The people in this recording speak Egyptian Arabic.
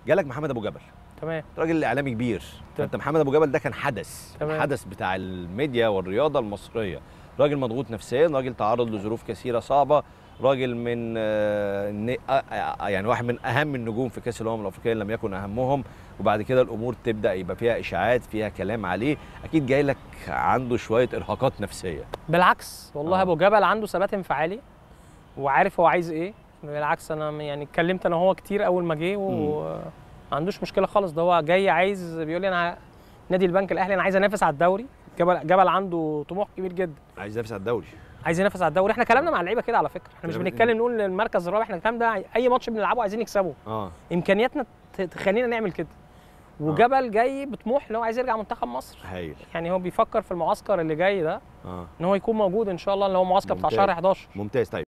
جالك محمد ابو جبل تمام راجل اعلامي كبير فانت محمد ابو جبل ده كان حدث تمام. الحدث بتاع الميديا والرياضه المصريه راجل مضغوط نفسيا راجل تعرض لظروف كثيره صعبه راجل من آه، ن- آه، آه، يعني واحد من اهم النجوم في كاس الامم الافريقيه إن لم يكن اهمهم وبعد كده الامور تبدا يبقى فيها اشاعات فيها كلام عليه اكيد جاي لك عنده شويه ارهاقات نفسيه بالعكس والله آه. ابو جبل عنده ثبات انفعالي وعارف هو عايز ايه بالعكس انا م- يعني اتكلمت انا وهو كتير اول ما جه وما عندوش مشكله خالص ده هو جاي عايز بيقول لي انا نادي البنك الاهلي انا عايز انافس على الدوري جبل جبل عنده طموح كبير جدا عايز ينافس على الدوري عايز ينافس على الدوري احنا كلامنا مع اللعيبه كده على فكره احنا مش كلام- بنتكلم نقول المركز الرابع احنا الكلام ده اي ماتش بنلعبه عايزين نكسبه اه امكانياتنا ت- تخلينا نعمل كده وجبل جاي بطموح ان هو عايز يرجع منتخب مصر هايل يعني هو بيفكر في المعسكر اللي جاي ده اه ان هو يكون موجود ان شاء الله اللي هو معسكر بتاع ممتاز. شهر 11 ممتاز طيب